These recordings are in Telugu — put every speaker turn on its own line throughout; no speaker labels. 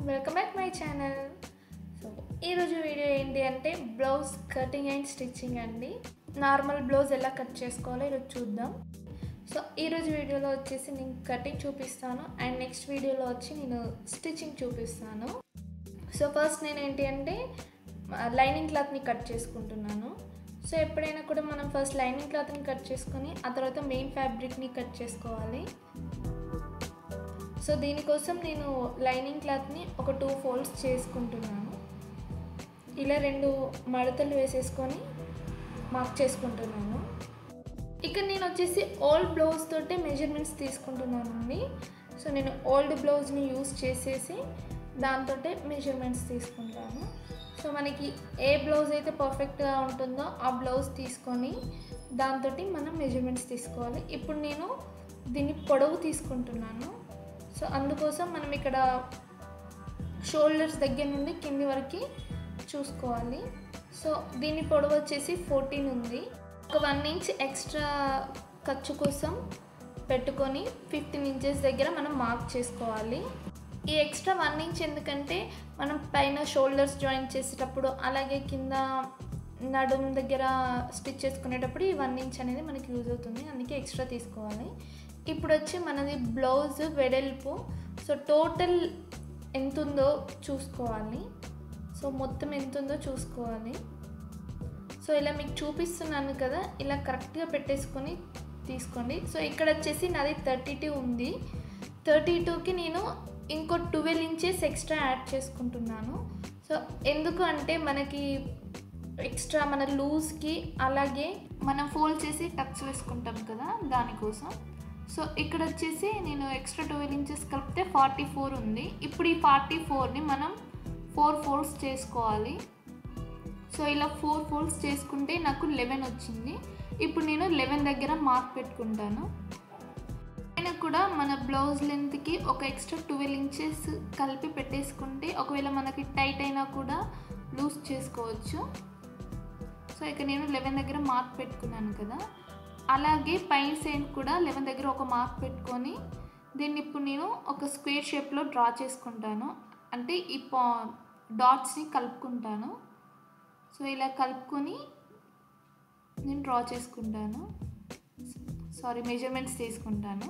welcome back my channel so ఈరోజు వీడియో ఏంటి అంటే బ్లౌజ్ కటింగ్ అండ్ స్టిచ్చింగ్ అండి నార్మల్ బ్లౌజ్ ఎలా కట్ చేసుకోవాలో ఈరోజు చూద్దాం సో ఈరోజు వీడియోలో వచ్చేసి నేను కటింగ్ చూపిస్తాను అండ్ నెక్స్ట్ వీడియోలో వచ్చి నేను స్టిచ్చింగ్ చూపిస్తాను సో ఫస్ట్ నేను ఏంటి అంటే లైనింగ్ క్లాత్ని కట్ చేసుకుంటున్నాను సో ఎప్పుడైనా కూడా మనం ఫస్ట్ లైనింగ్ క్లాత్ని కట్ చేసుకొని ఆ తర్వాత మెయిన్ ఫ్యాబ్రిక్ని కట్ చేసుకోవాలి సో దీనికోసం నేను లైనింగ్ క్లాత్ని ఒక టూ ఫోల్డ్స్ చేసుకుంటున్నాను ఇలా రెండు మడతలు వేసేసుకొని మార్క్ చేసుకుంటున్నాను ఇక్కడ నేను వచ్చేసి ఓల్డ్ బ్లౌజ్ తోటే మెజర్మెంట్స్ తీసుకుంటున్నానండి సో నేను ఓల్డ్ బ్లౌజ్ని యూస్ చేసేసి దాంతో మెజర్మెంట్స్ తీసుకుంటాను సో మనకి ఏ బ్లౌజ్ అయితే పర్ఫెక్ట్గా ఉంటుందో ఆ బ్లౌజ్ తీసుకొని దాంతో మనం మెజర్మెంట్స్ తీసుకోవాలి ఇప్పుడు నేను దీన్ని పొడవు తీసుకుంటున్నాను సో అందుకోసం మనం ఇక్కడ షోల్డర్స్ దగ్గర నుండి కింది వరకు చూసుకోవాలి సో దీని పొడవు వచ్చేసి ఫోర్టీన్ ఉంది ఒక వన్ ఇంచ్ ఎక్స్ట్రా ఖర్చు కోసం పెట్టుకొని ఫిఫ్టీన్ ఇంచెస్ దగ్గర మనం మార్క్ చేసుకోవాలి ఈ ఎక్స్ట్రా వన్ ఇంచ్ ఎందుకంటే మనం పైన షోల్డర్స్ జాయిన్ చేసేటప్పుడు అలాగే కింద నడుం దగ్గర స్టిచ్ చేసుకునేటప్పుడు ఈ వన్ ఇంచ్ అనేది మనకి యూజ్ అవుతుంది అందుకే ఎక్స్ట్రా తీసుకోవాలి ఇప్పుడు వచ్చి మనది బ్లౌజ్ వెడల్పు సో టోటల్ ఎంత ఉందో చూసుకోవాలి సో మొత్తం ఎంత ఉందో చూసుకోవాలి సో ఇలా మీకు చూపిస్తున్నాను కదా ఇలా కరెక్ట్గా పెట్టేసుకొని తీసుకోండి సో ఇక్కడ వచ్చేసి నాది థర్టీ టూ ఉంది థర్టీ టూకి నేను ఇంకో ట్వెల్వ్ ఇంచెస్ ఎక్స్ట్రా యాడ్ చేసుకుంటున్నాను సో ఎందుకు అంటే మనకి ఎక్స్ట్రా మన లూజ్కి అలాగే మనం ఫోల్డ్ చేసి టక్స్ వేసుకుంటాం కదా దానికోసం సో ఇక్కడ వచ్చేసి నేను ఎక్స్ట్రా ట్వెల్వ్ ఇంచెస్ కలిపితే ఫార్టీ ఫోర్ ఉంది ఇప్పుడు ఈ ఫార్టీ ఫోర్ని మనం ఫోర్ ఫోల్డ్స్ చేసుకోవాలి సో ఇలా ఫోర్ ఫోల్డ్స్ చేసుకుంటే నాకు లెవెన్ వచ్చింది ఇప్పుడు నేను లెవెన్ దగ్గర మార్క్ పెట్టుకుంటాను అయినా కూడా మన బ్లౌజ్ లెంత్కి ఒక ఎక్స్ట్రా ట్వెల్వ్ ఇంచెస్ కలిపి పెట్టేసుకుంటే ఒకవేళ మనకి టైట్ అయినా కూడా లూజ్ చేసుకోవచ్చు సో ఇక నేను లెవెన్ దగ్గర మార్క్ పెట్టుకున్నాను కదా అలాగే పైన సైడ్ కూడా లెవెన్ దగ్గర ఒక మార్క్ పెట్టుకొని దీన్ని ఇప్పుడు నేను ఒక స్క్వేర్ షేప్లో డ్రా చేసుకుంటాను అంటే ఈ పా డాట్స్ని కలుపుకుంటాను సో ఇలా కలుపుకొని నేను డ్రా చేసుకుంటాను సారీ మెజర్మెంట్స్ తీసుకుంటాను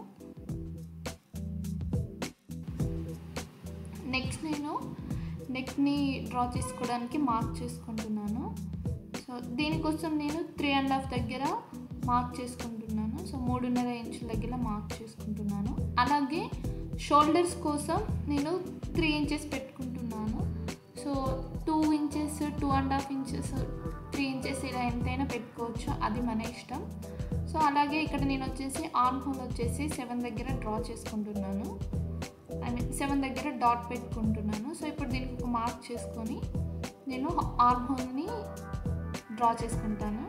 నెక్స్ట్ నేను నెక్ని డ్రా చేసుకోవడానికి మార్క్ చేసుకుంటున్నాను సో దీనికోసం నేను త్రీ అండ్ హాఫ్ దగ్గర మార్క్ చేసుకుంటున్నాను సో మూడున్నర ఇంచుల దగ్గర మార్క్ చేసుకుంటున్నాను అలాగే షోల్డర్స్ కోసం నేను త్రీ ఇంచెస్ పెట్టుకుంటున్నాను so two inches two and half inches three inches ఇలా ఎంతైనా పెట్టుకోవచ్చు అది మన ఇష్టం సో అలాగే ఇక్కడ నేను వచ్చేసి ఆర్మ్ హోల్ వచ్చేసి సెవెన్ దగ్గర డ్రా చేసుకుంటున్నాను ఐ మీన్ సెవెన్ దగ్గర డాట్ పెట్టుకుంటున్నాను సో ఇప్పుడు దీనికి ఒక మార్క్ చేసుకొని నేను ఆర్మ్ హోల్ని డ్రా చేసుకుంటాను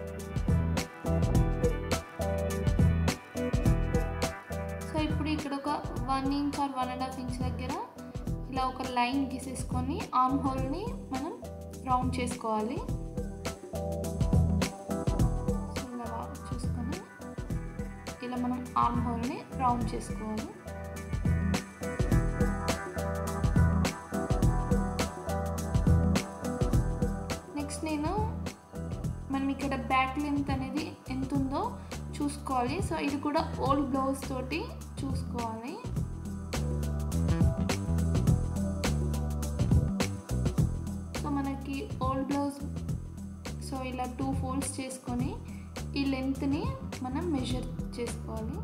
సో ఇప్పుడు ఇక్కడ ఒక one inch or one and half inch దగ్గర ఇలా ఒక లైన్ గీసేసుకొని ఆర్మ్ హోల్ని మనం రౌండ్ చేసుకోవాలి సో ఇలా చూసుకొని ఇలా మనం ఆర్మ్ హోల్ని రౌండ్ చేసుకోవాలి నెక్స్ట్ నేను మనం ఇక్కడ బ్యాక్ లెంత్ అనేది ఎంత ఉందో చూసుకోవాలి సో ఇది కూడా ఓల్డ్ బ్లౌజ్ తోటి చూసుకోవాలి సో మనకి ఓల్డ్ బ్లౌజ్ సో ఇలా టూ ఫోల్డ్స్ చేసుకొని ఈ లెంత్ని మనం మెజర్ చేసుకోవాలి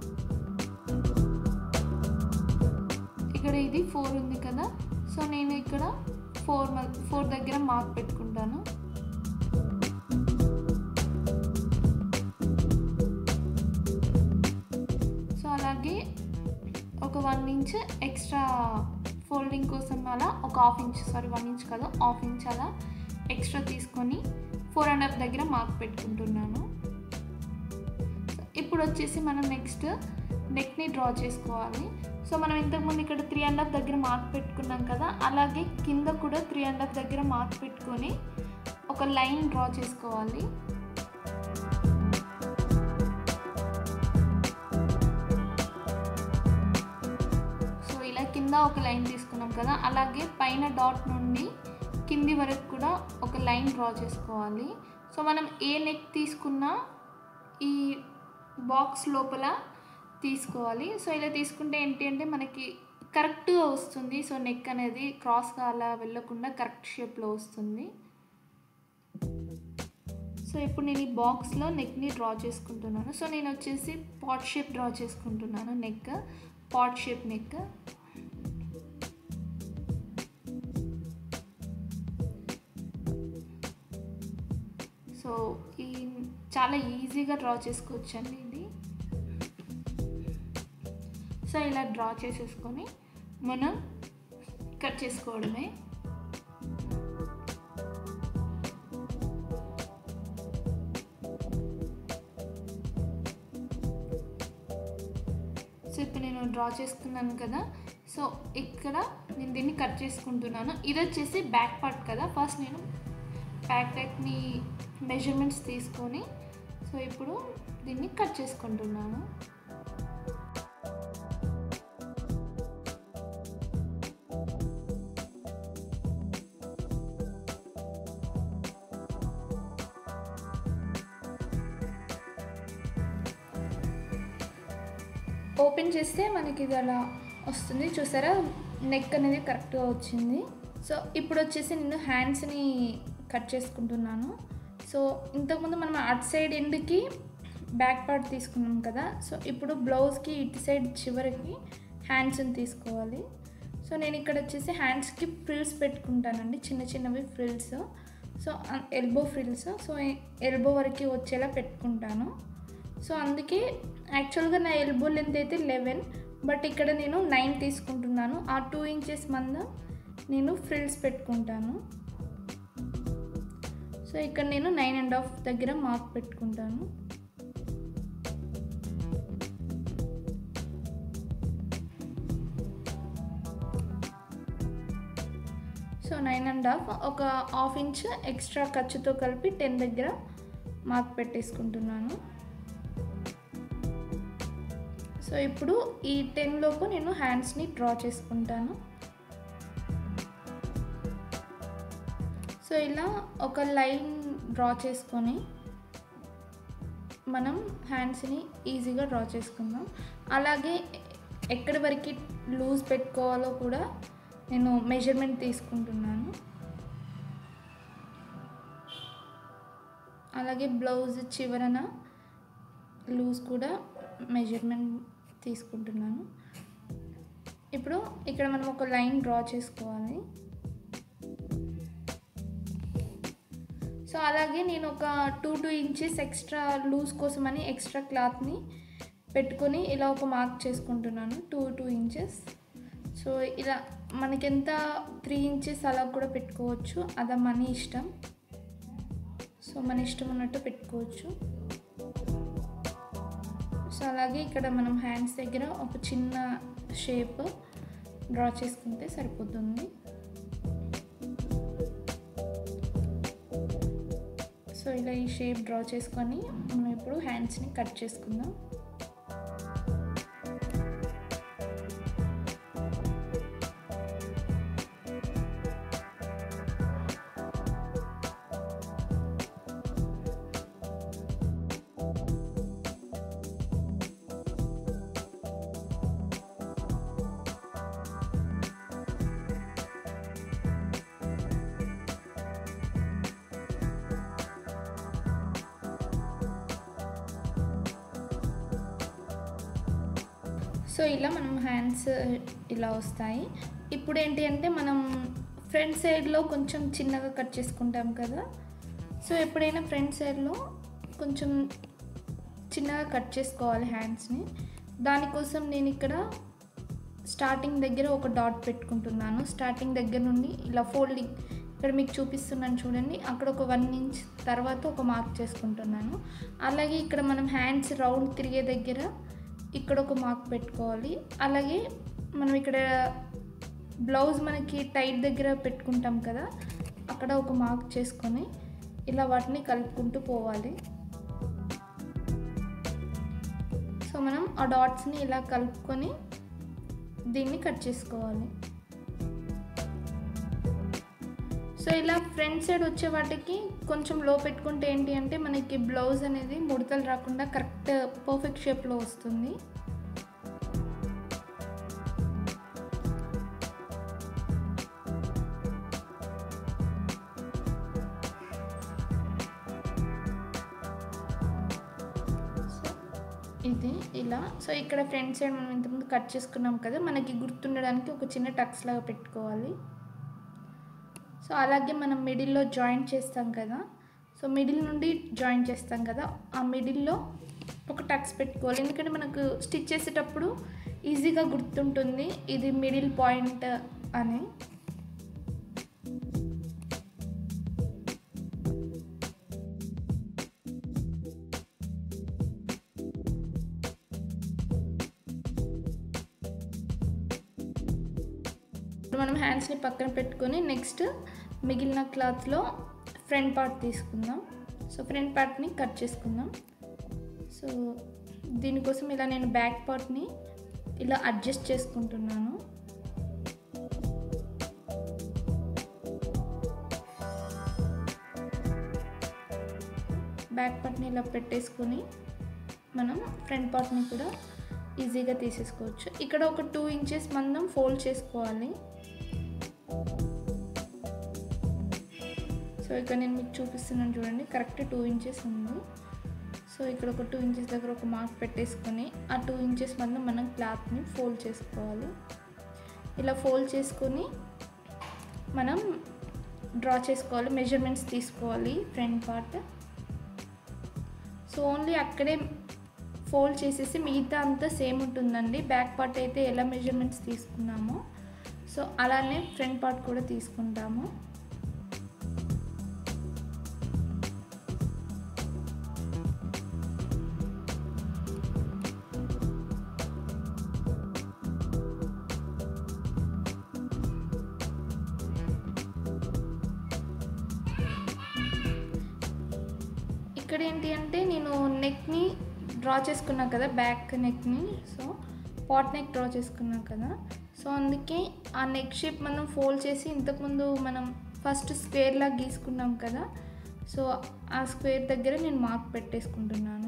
ఇక్కడ ఇది ఫోర్ ఉంది కదా సో నేను ఇక్కడ ఫోర్ ఫోర్ దగ్గర మార్క్ పెట్టుకుంటాను సో అలాగే ఒక వన్ ఇంచ్ ఎక్స్ట్రా ఫోల్డింగ్ కోసం అలా ఒక half inch sorry one inch కాదు హాఫ్ ఇంచ్ అలా ఎక్స్ట్రా తీసుకొని ఫోర్ అండ్ హాఫ్ దగ్గర మార్క్ పెట్టుకుంటున్నాను ఇప్పుడు వచ్చేసి మనం నెక్స్ట్ నెక్ని డ్రా చేసుకోవాలి సో మనం ఇంతకుముందు ఇక్కడ త్రీ అండ్ హాఫ్ దగ్గర మార్క్ పెట్టుకున్నాం కదా అలాగే కింద కూడా త్రీ అండ్ హాఫ్ దగ్గర మార్క్ పెట్టుకొని ఒక లైన్ డ్రా చేసుకోవాలి సో ఇలా కింద ఒక లైన్ తీసుకున్నాం కదా అలాగే పైన డాట్ నుండి కింది వరకు కూడా ఒక లైన్ డ్రా చేసుకోవాలి సో మనం ఏ నెక్ తీసుకున్నా ఈ బాక్స్ లోపల తీసుకోవాలి సో ఇలా తీసుకుంటే ఏంటి అంటే మనకి కరెక్ట్గా వస్తుంది సో నెక్ అనేది క్రాస్గా అలా వెళ్ళకుండా కరెక్ట్ షేప్లో వస్తుంది సో ఇప్పుడు నేను ఈ బాక్స్లో నెక్ని డ్రా చేసుకుంటున్నాను సో నేను వచ్చేసి పాట్ షేప్ డ్రా చేసుకుంటున్నాను neck pot shape neck so ఈ చాలా ఈజీగా డ్రా చేసుకోవచ్చండి ఇది సో ఇలా డ్రా చేసేసుకొని మనం కట్ చేసుకోవడమే సో ఇప్పుడు నేను డ్రా చేసుకున్నాను కదా సో ఇక్కడ నేను దీన్ని కట్ చేసుకుంటున్నాను ఇది వచ్చేసి బ్యాక్ పార్ట్ కదా ఫస్ట్ నేను బ్యాక్ నెక్ని మెజర్మెంట్స్ తీసుకొని సో ఇప్పుడు దీన్ని కట్ చేసుకుంటున్నాను ఓపెన్ చేస్తే మనకి ఇది అలా వస్తుంది చూసారా నెక్ అనేది కరెక్ట్గా వచ్చింది సో ఇప్పుడు వచ్చేసి నేను హ్యాండ్స్ని కట్ చేసుకుంటున్నాను సో ఇంతకుముందు మనం అటు సైడ్ ఎండ్కి బ్యాక్ పార్ట్ తీసుకున్నాం కదా సో ఇప్పుడు బ్లౌజ్కి ఇటు సైడ్ చివరికి హ్యాండ్స్ని తీసుకోవాలి సో నేను ఇక్కడ వచ్చేసి హ్యాండ్స్కి ఫ్రిల్స్ పెట్టుకుంటానండి చిన్న చిన్నవి frills so elbow frills so elbow వరకు వచ్చేలా పెట్టుకుంటాను సో అందుకే యాక్చువల్గా నా ఎల్బో లెంత్ అయితే లెవెన్ బట్ ఇక్కడ నేను నైన్ తీసుకుంటున్నాను ఆ టూ ఇంచెస్ మంద నేను ఫ్రిల్స్ పెట్టుకుంటాను సో ఇక్కడ నేను నైన్ అండ్ హాఫ్ దగ్గర మార్క్ పెట్టుకుంటాను సో నైన్ అండ్ హాఫ్ ఒక హాఫ్ ఇంచ్ ఎక్స్ట్రా ఖర్చుతో కలిపి టెన్ దగ్గర మార్క్ పెట్టేసుకుంటున్నాను సో ఇప్పుడు ఈ టెన్ లోపు నేను హ్యాండ్స్ని డ్రా చేసుకుంటాను సో ఇలా ఒక లైన్ డ్రా చేసుకొని మనం హ్యాండ్స్ని ఈజీగా డ్రా చేసుకుందాం అలాగే ఎక్కడి వరకు లూజ్ పెట్టుకోవాలో కూడా నేను మెజర్మెంట్ తీసుకుంటున్నాను అలాగే బ్లౌజ్ చివరన లూజ్ కూడా మెజర్మెంట్ తీసుకుంటున్నాను ఇప్పుడు ఇక్కడ మనం ఒక లైన్ డ్రా చేసుకోవాలి సో అలాగే నేను ఒక two two inches extra loose కోసమని ఎక్స్ట్రా క్లాత్ని పెట్టుకొని ఇలా ఒక మార్క్ చేసుకుంటున్నాను టూ టూ ఇంచెస్ సో ఇలా మనకెంత త్రీ ఇంచెస్ అలా కూడా పెట్టుకోవచ్చు అది మన ఇష్టం సో మన ఇష్టం ఉన్నట్టు పెట్టుకోవచ్చు సో అలాగే ఇక్కడ మనం హ్యాండ్స్ దగ్గర ఒక చిన్న షేప్ డ్రా చేసుకుంటే సరిపోతుంది సో ఇలా ఈ షేప్ డ్రా చేసుకొని మనం ఇప్పుడు హ్యాండ్స్ని కట్ చేసుకుందాం సో ఇలా మనం హ్యాండ్స్ ఇలా వస్తాయి ఇప్పుడు ఏంటి అంటే మనం ఫ్రంట్ సైడ్లో కొంచెం చిన్నగా కట్ చేసుకుంటాం కదా సో ఎప్పుడైనా ఫ్రంట్ సైడ్లో కొంచెం చిన్నగా కట్ చేసుకోవాలి హ్యాండ్స్ని దానికోసం నేను ఇక్కడ స్టార్టింగ్ దగ్గర ఒక డాట్ పెట్టుకుంటున్నాను స్టార్టింగ్ దగ్గర నుండి ఇలా ఫోల్డింగ్ ఇక్కడ మీకు చూపిస్తున్నాను చూడండి అక్కడ ఒక వన్ ఇంచ్ తర్వాత ఒక మార్క్ చేసుకుంటున్నాను అలాగే ఇక్కడ మనం హ్యాండ్స్ రౌండ్ తిరిగే దగ్గర ఇక్కడ ఒక మార్క్ పెట్టుకోవాలి అలాగే మనం ఇక్కడ బ్లౌజ్ మనకి టైట్ దగ్గర పెట్టుకుంటాం కదా అక్కడ ఒక మార్క్ చేసుకొని ఇలా వాటిని కలుపుకుంటూ పోవాలి సో మనం ఆ డాట్స్ని ఇలా కలుపుకొని దీన్ని కట్ చేసుకోవాలి సో ఇలా ఫ్రంట్ సైడ్ వచ్చే వాటికి కొంచెం లో పెట్టుకుంటే ఏంటి అంటే మనకి బ్లౌజ్ అనేది ముడతలు రాకుండా కరెక్ట్ పర్ఫెక్ట్ షేప్లో వస్తుంది సో ఇది ఇలా సో ఇక్కడ ఫ్రంట్ సైడ్ మనం ఇంతకుముందు కట్ చేసుకున్నాం కదా మనకి గుర్తుండడానికి ఒక చిన్న టక్స్ లాగా పెట్టుకోవాలి సో అలాగే మనం మిడిల్లో జాయింట్ చేస్తాం కదా సో మిడిల్ నుండి జాయిన్ చేస్తాం కదా ఆ మిడిల్లో ఒక టక్స్ పెట్టుకోవాలి ఎందుకంటే మనకు స్టిచ్ చేసేటప్పుడు ఈజీగా గుర్తుంటుంది ఇది మిడిల్ పాయింట్ అని ఇప్పుడు మనం హ్యాండ్స్ని పక్కన పెట్టుకొని నెక్స్ట్ మిగిలిన క్లాత్లో ఫ్రంట్ పార్ట్ తీసుకుందాం సో ఫ్రంట్ పార్ట్ని కట్ చేసుకుందాం సో దీనికోసం ఇలా నేను బ్యాక్ పార్ట్ని ఇలా అడ్జస్ట్ చేసుకుంటున్నాను బ్యాక్ పార్ట్ని ఇలా పెట్టేసుకొని మనం ఫ్రంట్ పార్ట్ని కూడా ఈజీగా తీసేసుకోవచ్చు ఇక్కడ ఒక టూ ఇంచెస్ మందం ఫోల్డ్ చేసుకోవాలి సో ఇక్కడ నేను మీకు చూపిస్తున్నాను చూడండి కరెక్ట్ టూ ఇంచెస్ ఉంది సో ఇక్కడ ఒక టూ ఇంచెస్ దగ్గర ఒక మార్క్ పెట్టేసుకొని ఆ టూ ఇంచెస్ మందం మనం క్లాత్ని ఫోల్డ్ చేసుకోవాలి ఇలా ఫోల్డ్ చేసుకొని మనం డ్రా చేసుకోవాలి మెజర్మెంట్స్ తీసుకోవాలి ఫ్రంట్ పార్ట్ సో ఓన్లీ అక్కడే ఫోల్డ్ చేసేసి మిగతా అంతా సేమ్ ఉంటుందండి బ్యాక్ పార్ట్ అయితే ఎలా మెజర్మెంట్స్ తీసుకున్నామో సో అలానే ఫ్రంట్ పార్ట్ కూడా తీసుకుంటాము ఇక్కడ ఏంటి అంటే నేను నెక్ని డ్రా చేసుకున్నా కదా బ్యాక్ నెక్ని సో పాట్ నెక్ డ్రా చేసుకున్నా కదా సో అందుకే ఆ నెక్ షేప్ మనం ఫోల్డ్ చేసి ఇంతకుముందు మనం ఫస్ట్ స్క్వేర్ లాగా గీసుకున్నాం కదా సో ఆ స్క్వేర్ దగ్గర నేను మార్క్ పెట్టేసుకుంటున్నాను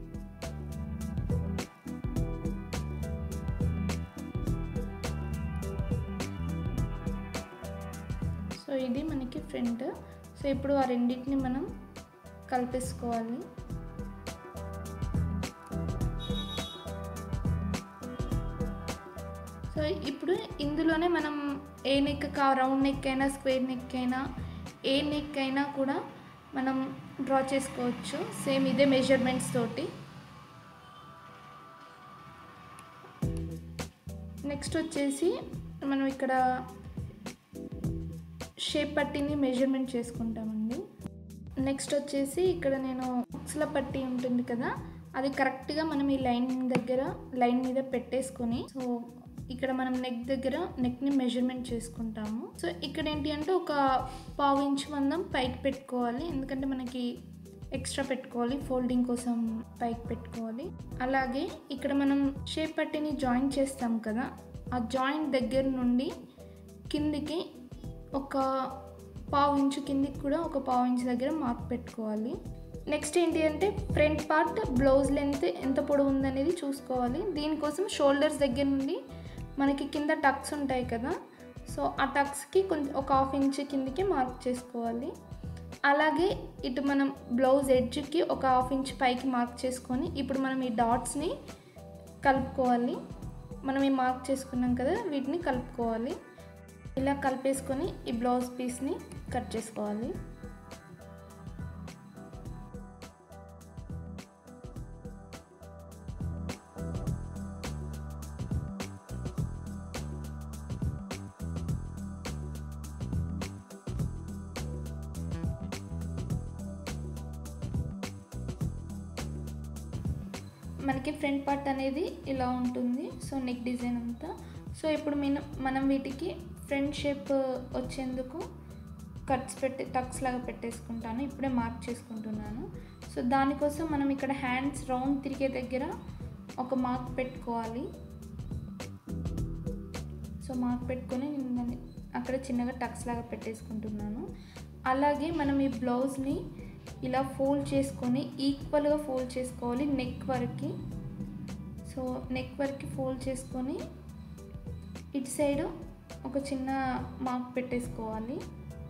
సో ఇది మనకి ఫ్రంట్ సో ఇప్పుడు ఆ రెండింటిని మనం కలిపేసుకోవాలి సో ఇప్పుడు ఇందులోనే మనం ఏ నెక్ కా రౌండ్ నెక్ అయినా స్క్వేర్ నెక్ అయినా ఏ నెక్ అయినా కూడా మనం డ్రా చేసుకోవచ్చు సేమ్ ఇదే మెజర్మెంట్స్ తోటి నెక్స్ట్ వచ్చేసి మనం ఇక్కడ షేప్ పట్టీని మెజర్మెంట్ చేసుకుంటామండి నెక్స్ట్ వచ్చేసి ఇక్కడ నేను బుక్స్ల పట్టీ ఉంటుంది కదా అది కరెక్ట్గా మనం ఈ లైన్ దగ్గర లైన్ మీద పెట్టేసుకొని సో ఇక్కడ మనం నెక్ దగ్గర నెక్ని మెజర్మెంట్ చేసుకుంటాము సో ఇక్కడ ఏంటి అంటే ఒక పావు ఇంచ్ మందం పైకి పెట్టుకోవాలి ఎందుకంటే మనకి ఎక్స్ట్రా పెట్టుకోవాలి ఫోల్డింగ్ కోసం పైకి పెట్టుకోవాలి అలాగే ఇక్కడ మనం షేప్ పట్టీని జాయిన్ చేస్తాం కదా ఆ జాయింట్ దగ్గర నుండి కిందికి ఒక పావు ఇంచు కిందికి కూడా ఒక పావు ఇంచు దగ్గర మార్క్ పెట్టుకోవాలి నెక్స్ట్ ఏంటి అంటే ఫ్రంట్ పార్ట్ బ్లౌజ్ లెంత్ ఎంత పొడవు ఉందనేది చూసుకోవాలి దీనికోసం షోల్డర్స్ దగ్గర నుండి మనకి కింద టక్స్ ఉంటాయి కదా సో ఆ టక్స్కి కొంచెం ఒక హాఫ్ ఇంచ్ కిందికి మార్క్ చేసుకోవాలి అలాగే ఇటు మనం బ్లౌజ్ ఎడ్జ్కి ఒక హాఫ్ ఇంచ్ పైకి మార్క్ చేసుకొని ఇప్పుడు మనం ఈ డాట్స్ని కలుపుకోవాలి మనం ఈ మార్క్ చేసుకున్నాం కదా వీటిని కలుపుకోవాలి ఇలా కలిపేసుకొని ఈ బ్లౌజ్ పీస్ని కట్ చేసుకోవాలి మనకి ఫ్రంట్ పార్ట్ అనేది ఇలా ఉంటుంది సో నెక్ డిజైన్ అంతా సో ఇప్పుడు మనం మనం వీటికి ఫ్రంట్ షేప్ వచ్చేందుకు కట్స్ పెట్టి టక్స్ లాగా పెట్టేసుకుంటాను ఇప్పుడే మార్క్ చేసుకుంటున్నాను సో దానికోసం మనం ఇక్కడ హ్యాండ్స్ రౌండ్ తిరిగే దగ్గర ఒక మార్క్ పెట్టుకోవాలి సో మార్క్ పెట్టుకొని నేను దాన్ని అక్కడ చిన్నగా టక్స్ లాగా పెట్టేసుకుంటున్నాను అలాగే మనం ఈ బ్లౌజ్ని ఇలా ఫోల్డ్ చేసుకొని ఈక్వల్గా ఫోల్డ్ చేసుకోవాలి నెక్ వరకు సో నెక్ వరకు ఫోల్డ్ చేసుకొని ఇటు సైడ్ ఒక చిన్న మార్క్ పెట్టేసుకోవాలి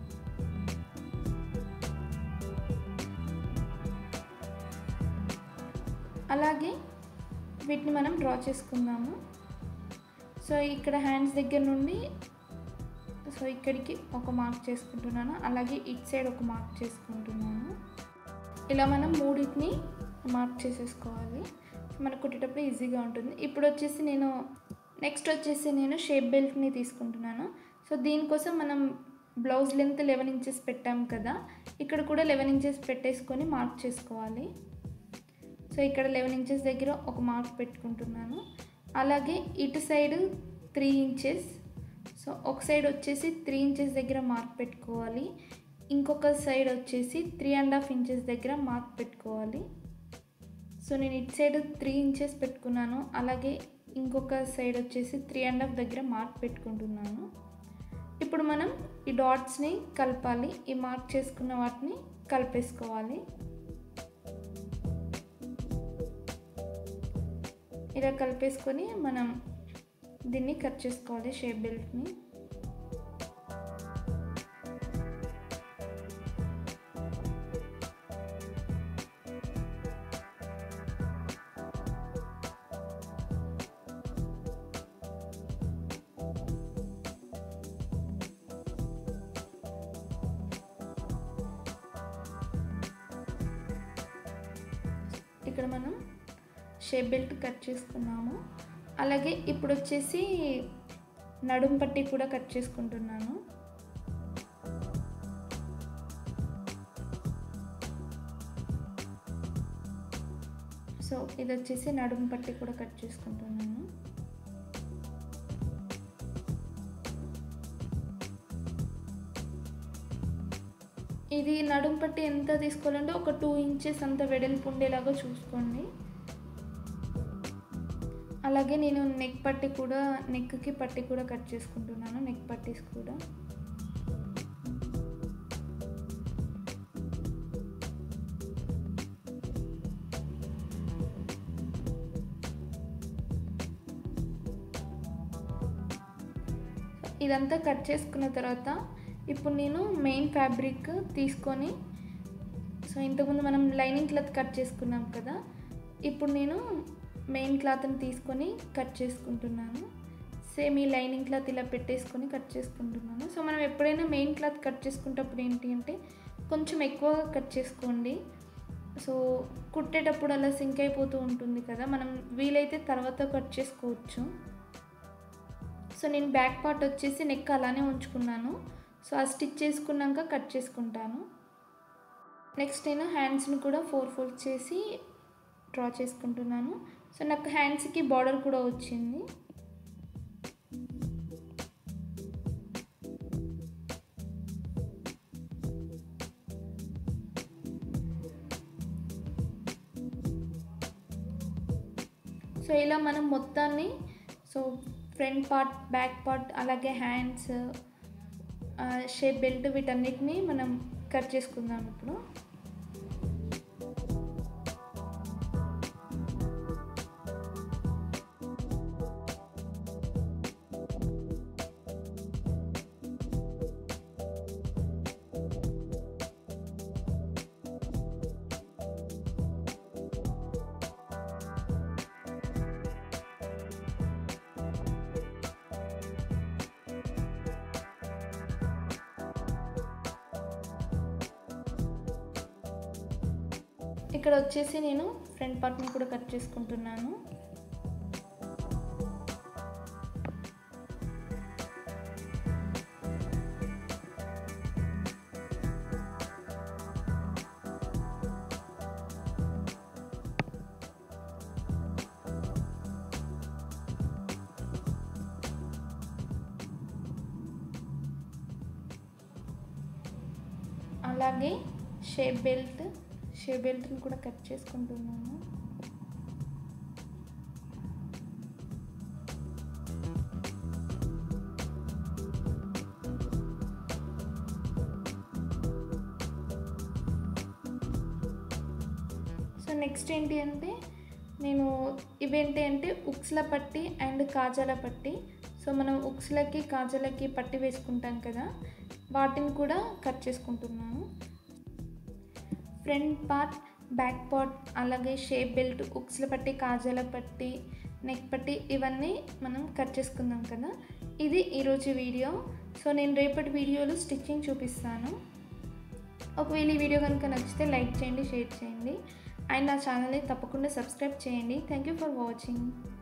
అలాగే వీటిని మనం డ్రా చేసుకుందాము సో ఇక్కడ హ్యాండ్స్ దగ్గర నుండి సో ఇక్కడికి ఒక మార్క్ చేసుకుంటున్నాను అలాగే ఇటు సైడ్ ఒక మార్క్ చేసుకుంటున్నాను ఇలా మనం మూడింటిని మార్క్ చేసేసుకోవాలి మనకు కుట్టేటప్పుడు ఈజీగా ఉంటుంది ఇప్పుడు వచ్చేసి నేను నెక్స్ట్ వచ్చేసి నేను షేప్ బెల్ట్ని తీసుకుంటున్నాను సో దీనికోసం మనం బ్లౌజ్ లెంత్ లెవెన్ ఇంచెస్ పెట్టాం కదా ఇక్కడ కూడా లెవెన్ ఇంచెస్ పెట్టేసుకొని మార్క్ చేసుకోవాలి సో ఇక్కడ లెవెన్ ఇంచెస్ దగ్గర ఒక మార్క్ పెట్టుకుంటున్నాను అలాగే ఇటు సైడ్ త్రీ ఇంచెస్ సో ఒక సైడ్ వచ్చేసి త్రీ ఇంచెస్ దగ్గర మార్క్ పెట్టుకోవాలి ఇంకొక సైడ్ వచ్చేసి త్రీ అండ్ హాఫ్ ఇంచెస్ దగ్గర మార్క్ పెట్టుకోవాలి సో నేను ఇటు సైడ్ త్రీ ఇంచెస్ పెట్టుకున్నాను అలాగే ఇంకొక సైడ్ వచ్చేసి త్రీ అండ్ హాఫ్ దగ్గర మార్క్ పెట్టుకుంటున్నాను ఇప్పుడు మనం ఈ డాట్స్ని కలపాలి ఈ మార్క్ చేసుకున్న వాటిని కలిపేసుకోవాలి ఇలా కలిపేసుకొని మనం దీన్ని కట్ చేసుకోవాలి షేప్ బెల్ట్ని ఇక్కడ మనం షేప్ బెల్ట్ కట్ చేసుకున్నాము అలాగే ఇప్పుడు వచ్చేసి నడుం పట్టి కూడా కట్ చేసుకుంటున్నాను సో ఇది వచ్చేసి నడుం పట్టి కూడా కట్ చేసుకుంటున్నాను ఇది నడుం పట్టి ఎంత తీసుకోవాలంటే ఒక టూ ఇంచెస్ అంత వెడల్పు ఉండేలాగా చూసుకోండి అలాగే నేను నెక్ పట్టి కూడా నెక్కి పట్టి కూడా కట్ చేసుకుంటున్నాను నెక్ పట్టీస్ కూడా ఇదంతా కట్ చేసుకున్న తర్వాత ఇప్పుడు నేను మెయిన్ ఫ్యాబ్రిక్ తీసుకొని సో ఇంతకుముందు మనం లైనింగ్ క్లాత్ కట్ చేసుకున్నాం కదా ఇప్పుడు నేను మెయిన్ క్లాత్ని తీసుకొని కట్ చేసుకుంటున్నాను సేమ్ ఈ లైనింగ్ క్లాత్ ఇలా పెట్టేసుకొని కట్ చేసుకుంటున్నాను సో మనం ఎప్పుడైనా మెయిన్ క్లాత్ కట్ చేసుకునేటప్పుడు ఏంటి అంటే కొంచెం ఎక్కువగా కట్ చేసుకోండి సో కుట్టేటప్పుడు అలా సింక్ అయిపోతూ ఉంటుంది కదా మనం వీలైతే తర్వాత కట్ చేసుకోవచ్చు సో నేను బ్యాక్ పార్ట్ వచ్చేసి నెక్ అలానే ఉంచుకున్నాను సో ఆ స్టిచ్ చేసుకున్నాక కట్ చేసుకుంటాను నెక్స్ట్ నేను హ్యాండ్స్ని కూడా ఫోర్ ఫోల్డ్ చేసి డ్రా చేసుకుంటున్నాను సో నాకు హ్యాండ్స్కి బార్డర్ కూడా వచ్చింది సో ఇలా మనం మొత్తాన్ని so front part back part అలాగే హ్యాండ్స్ షేప్ బెల్ట్ వీటన్నిటిని మనం కట్ చేసుకుందాం ఇప్పుడు ఇక్కడ వచ్చేసి నేను ఫ్రంట్ పార్ట్ని కూడా కట్ చేసుకుంటున్నాను అలాగే షేప్ బెల్ట్ షేప్ బెల్ట్ని కూడా కట్ చేసుకుంటున్నాను నెక్స్ట్ ఏంటి అంటే నేను ఇవేంటి అంటే ఉక్స్ల పట్టి అండ్ కాజాల పట్టి సో మనం ఉక్స్లకి కాజాలకి పట్టి వేసుకుంటాం కదా వాటిని కూడా కట్ చేసుకుంటున్నాను ఫ్రంట్ పార్ట్ బ్యాక్ పార్ట్ అలాగే షేప్ బెల్ట్ ఉక్స్ల పట్టి కాజాల పట్టి నెక్ పట్టి ఇవన్నీ మనం కట్ చేసుకుందాం కదా ఇది ఈరోజు వీడియో సో నేను రేపటి వీడియోలో స్టిచ్చింగ్ చూపిస్తాను ఒకవేళ ఈ వీడియో కనుక నచ్చితే లైక్ చేయండి షేర్ చేయండి అండ్ నా ఛానల్ని తప్పకుండా సబ్స్క్రైబ్ చేయండి థ్యాంక్ యూ ఫర్ వాచింగ్